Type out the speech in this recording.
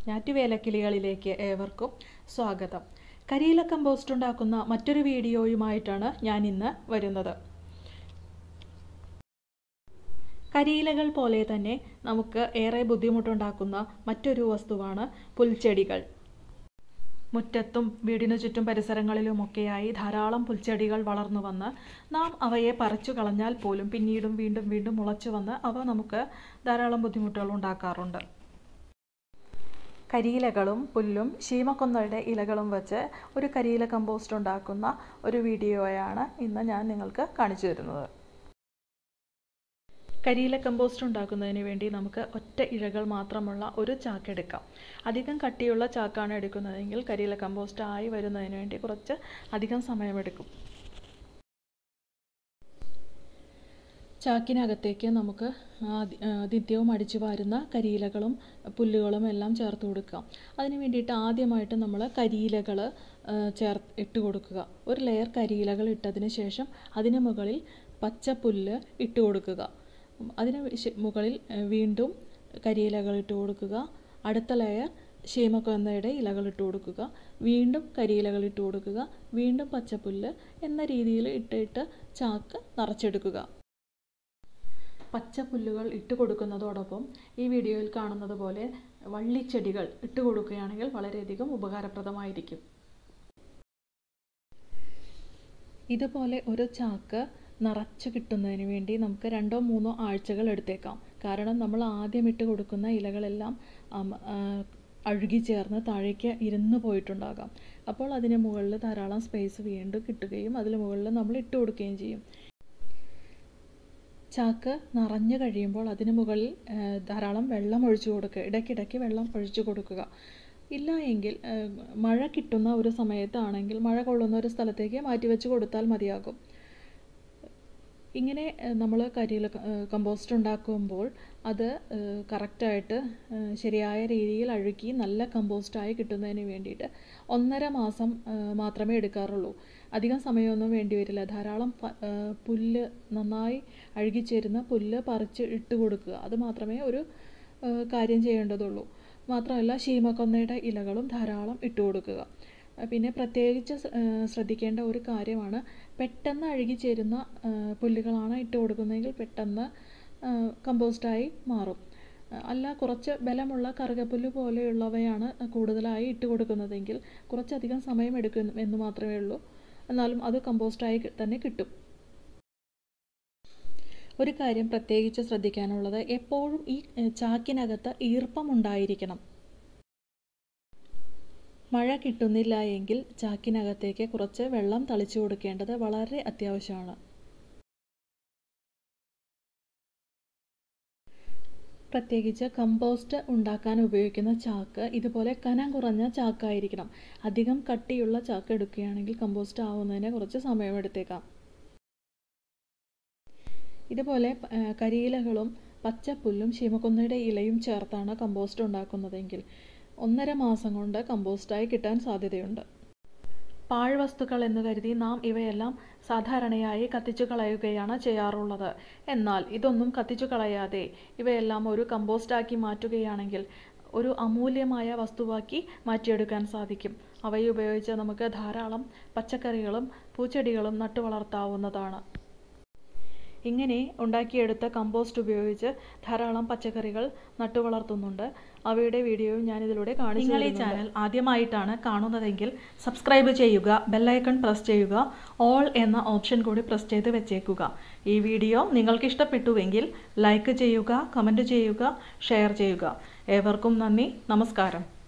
ഞാറ്റുവേലക്കിളികളിലേക്ക് ഏവർക്കും സ്വാഗതം കരിയില കമ്പോസ്റ്റ് ഉണ്ടാക്കുന്ന മറ്റൊരു വീഡിയോയുമായിട്ടാണ് ഞാൻ ഇന്ന് വരുന്നത് കരിയിലകൾ പോലെ തന്നെ നമുക്ക് ഏറെ ബുദ്ധിമുട്ടുണ്ടാക്കുന്ന മറ്റൊരു വസ്തുവാണ് പുൽച്ചെടികൾ മുറ്റത്തും വീടിനു ചുറ്റും പരിസരങ്ങളിലുമൊക്കെയായി ധാരാളം പുൽച്ചെടികൾ വളർന്നു വന്ന് നാം അവയെ പറിച്ചു കളഞ്ഞാൽ പോലും പിന്നീടും വീണ്ടും വീണ്ടും മുളച്ചു വന്ന് അവ നമുക്ക് ധാരാളം ബുദ്ധിമുട്ടുകൾ ഉണ്ടാക്കാറുണ്ട് കരിയിലകളും പുല്ലും ശീമക്കൊന്നയുടെ ഇലകളും വെച്ച് ഒരു കരിയില കമ്പോസ്റ്റ് ഉണ്ടാക്കുന്ന ഒരു വീഡിയോയാണ് ഇന്ന് ഞാൻ നിങ്ങൾക്ക് കാണിച്ചു തരുന്നത് കരിയില കമ്പോസ്റ്റ് ഉണ്ടാക്കുന്നതിന് വേണ്ടി നമുക്ക് ഒറ്റ ഇഴകൾ മാത്രമുള്ള ഒരു ചാക്ക് എടുക്കാം അധികം കട്ടിയുള്ള ചാക്കാണ് എടുക്കുന്നതെങ്കിൽ കരിയില കമ്പോസ്റ്റ് ആയി വരുന്നതിന് വേണ്ടി കുറച്ച് അധികം സമയമെടുക്കും ചാക്കിനകത്തേക്ക് നമുക്ക് നിത്യവും അടിച്ചു വാരുന്ന കരിയിലകളും പുല്ലുകളും എല്ലാം ചേർത്ത് കൊടുക്കാം അതിന് വേണ്ടിയിട്ട് ആദ്യമായിട്ട് നമ്മൾ കരിയിലകൾ ചേർ ഇട്ട് കൊടുക്കുക ഒരു ലെയർ കരിയിലകൾ ഇട്ടതിന് ശേഷം അതിന് മുകളിൽ പച്ചപ്പുല്ല് ഇട്ട് കൊടുക്കുക അതിന് മുകളിൽ വീണ്ടും കരിയിലകൾ ഇട്ട് കൊടുക്കുക അടുത്ത ലെയർ ശീമക്കൊന്നയുടെ ഇലകൾ ഇട്ട് കൊടുക്കുക വീണ്ടും കരിയിലകൾ ഇട്ട് കൊടുക്കുക വീണ്ടും പച്ചപ്പുല്ല് എന്ന രീതിയിൽ ഇട്ടിട്ട് ചാക്ക് നിറച്ചെടുക്കുക പച്ചപ്പുല്ലുകൾ ഇട്ട് കൊടുക്കുന്നതോടൊപ്പം ഈ വീഡിയോയിൽ കാണുന്നത് പോലെ വള്ളിച്ചെടികൾ ഇട്ട് കൊടുക്കുകയാണെങ്കിൽ വളരെയധികം ഉപകാരപ്രദമായിരിക്കും ഇതുപോലെ ഒരു ചാക്ക് നിറച്ച് കിട്ടുന്നതിന് വേണ്ടി നമുക്ക് രണ്ടോ മൂന്നോ ആഴ്ചകൾ എടുത്തേക്കാം കാരണം നമ്മൾ ആദ്യം ഇട്ട് കൊടുക്കുന്ന ഇലകളെല്ലാം അഴുകി ചേർന്ന് താഴേക്ക് ഇരുന്ന് പോയിട്ടുണ്ടാകാം അപ്പോൾ അതിന് മുകളിൽ ധാരാളം സ്പേസ് വീണ്ടും കിട്ടുകയും അതിന് മുകളിൽ നമ്മൾ ഇട്ട് കൊടുക്കുകയും ചെയ്യും ചാക്ക് നിറഞ്ഞു കഴിയുമ്പോൾ അതിന് മുകളിൽ ധാരാളം വെള്ളം ഒഴിച്ചു കൊടുക്കുക ഇടയ്ക്കിടയ്ക്ക് വെള്ളം ഒഴിച്ചു കൊടുക്കുക ഇല്ല എങ്കിൽ മഴ കിട്ടുന്ന ഒരു സമയത്താണെങ്കിൽ മഴ കൊള്ളുന്ന ഒരു സ്ഥലത്തേക്ക് മാറ്റിവെച്ച് കൊടുത്താൽ മതിയാകും ഇങ്ങനെ നമ്മൾ കരിയില കമ്പോസ്റ്റ് ഉണ്ടാക്കുമ്പോൾ അത് കറക്റ്റായിട്ട് ശരിയായ രീതിയിൽ അഴുകി നല്ല കമ്പോസ്റ്റായി കിട്ടുന്നതിന് വേണ്ടിയിട്ട് ഒന്നര മാസം മാത്രമേ എടുക്കാറുള്ളൂ അധികം സമയമൊന്നും വേണ്ടി വരില്ല ധാരാളം പുല്ല് നന്നായി അഴുകിച്ചേരുന്ന പുല്ല് പറിച്ച് ഇട്ട് കൊടുക്കുക അത് മാത്രമേ ഒരു കാര്യം ചെയ്യേണ്ടതുള്ളൂ മാത്രമല്ല ശീമക്കൊന്നയുടെ ഇലകളും ധാരാളം ഇട്ട് കൊടുക്കുക പിന്നെ പ്രത്യേകിച്ച് ശ്രദ്ധിക്കേണ്ട ഒരു കാര്യമാണ് പെട്ടെന്ന് അഴുകിച്ചേരുന്ന പുല്ലുകളാണ് ഇട്ട് കൊടുക്കുന്നതെങ്കിൽ പെട്ടെന്ന് കമ്പോസ്റ്റായി മാറും അല്ല കുറച്ച് ബലമുള്ള കറുകപ്പുല്ല് പോലെയുള്ളവയാണ് കൂടുതലായി ഇട്ട് കൊടുക്കുന്നതെങ്കിൽ കുറച്ചധികം സമയം എടുക്കും എന്ന് മാത്രമേ ഉള്ളൂ എന്നാലും അത് കമ്പോസ്റ്റായി തന്നെ കിട്ടും ഒരു കാര്യം പ്രത്യേകിച്ച് ശ്രദ്ധിക്കാനുള്ളത് എപ്പോഴും ഈ ചാക്കിനകത്ത് ഈർപ്പമുണ്ടായിരിക്കണം മഴ കിട്ടുന്നില്ല എങ്കിൽ ചാക്കിനകത്തേക്ക് കുറച്ച് വെള്ളം തളിച്ചു കൊടുക്കേണ്ടത് വളരെ അത്യാവശ്യമാണ് പ്രത്യേകിച്ച് കമ്പോസ്റ്റ് ഉണ്ടാക്കാൻ ഉപയോഗിക്കുന്ന ചാക്ക് ഇതുപോലെ കനം കുറഞ്ഞ ചാക്കായിരിക്കണം അധികം കട്ടിയുള്ള ചാക്ക് എടുക്കുകയാണെങ്കിൽ കമ്പോസ്റ്റ് ആവുന്നതിന് കുറച്ച് സമയമെടുത്തേക്കാം ഇതുപോലെ കരിയിലകളും പച്ചപ്പുല്ലും ശീമക്കൊന്നയുടെ ഇലയും ചേർത്താണ് കമ്പോസ്റ്റ് ഉണ്ടാക്കുന്നതെങ്കിൽ ഒന്നര മാസം കൊണ്ട് കമ്പോസ്റ്റായി കിട്ടാൻ സാധ്യതയുണ്ട് പാഴ്വസ്തുക്കൾ എന്ന് കരുതി നാം ഇവയെല്ലാം സാധാരണയായി കത്തിച്ചു കളയുകയാണ് ചെയ്യാറുള്ളത് എന്നാൽ ഇതൊന്നും കത്തിച്ചു കളയാതെ ഇവയെല്ലാം ഒരു കമ്പോസ്റ്റാക്കി മാറ്റുകയാണെങ്കിൽ ഒരു അമൂല്യമായ വസ്തുവാക്കി മാറ്റിയെടുക്കാൻ സാധിക്കും അവയുപയോഗിച്ച് നമുക്ക് ധാരാളം പച്ചക്കറികളും പൂച്ചെടികളും നട്ടു വളർത്താവുന്നതാണ് ഇങ്ങനെ ഉണ്ടാക്കിയെടുത്ത കമ്പോസ്റ്റ് ഉപയോഗിച്ച് ധാരാളം പച്ചക്കറികൾ നട്ടു വളർത്തുന്നുണ്ട് അവയുടെ വീഡിയോയും ഞാൻ ഇതിലൂടെ കാണിച്ചു നിങ്ങൾ ഈ ചാനൽ ആദ്യമായിട്ടാണ് കാണുന്നതെങ്കിൽ സബ്സ്ക്രൈബ് ചെയ്യുക ബെല്ലൈക്കൺ പ്രസ് ചെയ്യുക ഓൾ എന്ന ഓപ്ഷൻ കൂടി പ്രസ് ചെയ്ത് വെച്ചേക്കുക ഈ വീഡിയോ നിങ്ങൾക്ക് ഇഷ്ടപ്പെട്ടുവെങ്കിൽ ലൈക്ക് ചെയ്യുക കമൻറ്റ് ചെയ്യുക ഷെയർ ചെയ്യുക ഏവർക്കും നന്ദി നമസ്കാരം